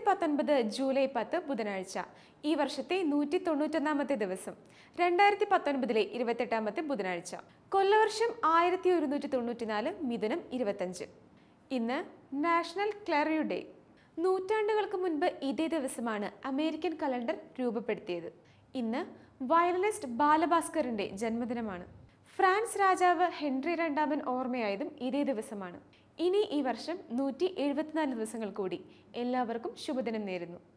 പത്തൊൻപത് ജൂലൈ പത്ത് ബുധനാഴ്ച ഈ വർഷത്തെ നൂറ്റി തൊണ്ണൂറ്റൊന്നാമത്തെ ദിവസം രണ്ടായിരത്തി പത്തൊൻപതിലെ ഇരുപത്തെട്ടാമത്തെ ബുധനാഴ്ച കൊല്ലവർഷം ആയിരത്തി ഒരുന്നൂറ്റി തൊണ്ണൂറ്റിനാല് മിഥുനം ഇരുപത്തഞ്ച് ഇന്ന് നാഷണൽ ക്ലറിയു ഡേ നൂറ്റാണ്ടുകൾക്ക് മുൻപ് ഇതേ ദിവസമാണ് അമേരിക്കൻ കലണ്ടർ രൂപപ്പെടുത്തിയത് ഇന്ന് വയലിനിസ്റ്റ് ബാലഭാസ്കറിന്റെ ജന്മദിനമാണ് ഫ്രാൻസ് രാജാവ് ഹെൻറി രണ്ടാമൻ ഓർമ്മയായതും ഇതേ ദിവസമാണ് ഇനി ഈ വർഷം നൂറ്റി എഴുപത്തിനാല് ദിവസങ്ങൾ കൂടി എല്ലാവർക്കും ശുഭദിനം നേരുന്നു